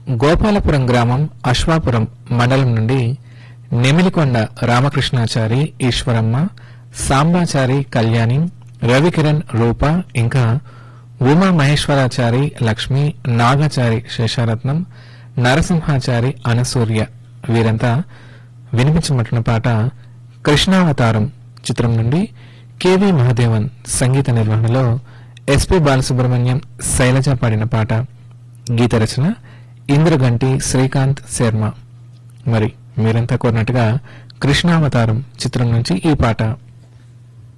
గోపాలపురం గ్రామం అశ్వాపురం మండలం నుండి నెమిలికొండ రామకృష్ణాచారి ఈశ్వరమ్మ సాంబాచారి కళ్యాణి రవికిరణ్ రూప ఇంకా ఉమా మహేశ్వరాచారి లక్ష్మి నాగాచారి శేషారత్నం నరసింహాచారి అనసూర్య వీరంతా వినిపించమంటున్న పాట కృష్ణావతారం చిత్రం నుండి కెవి మహాదేవన్ సంగీత నిర్వహణలో ఎస్పి బాలసుబ్రహ్మణ్యం శైలజ పాడిన పాట గీత రచన ఇంద్రగంటి శ్రీకాంత్ శర్మ మరి మీరంతా కోరినట్టుగా కృష్ణావతారం చిత్రం నుంచి ఈ పాట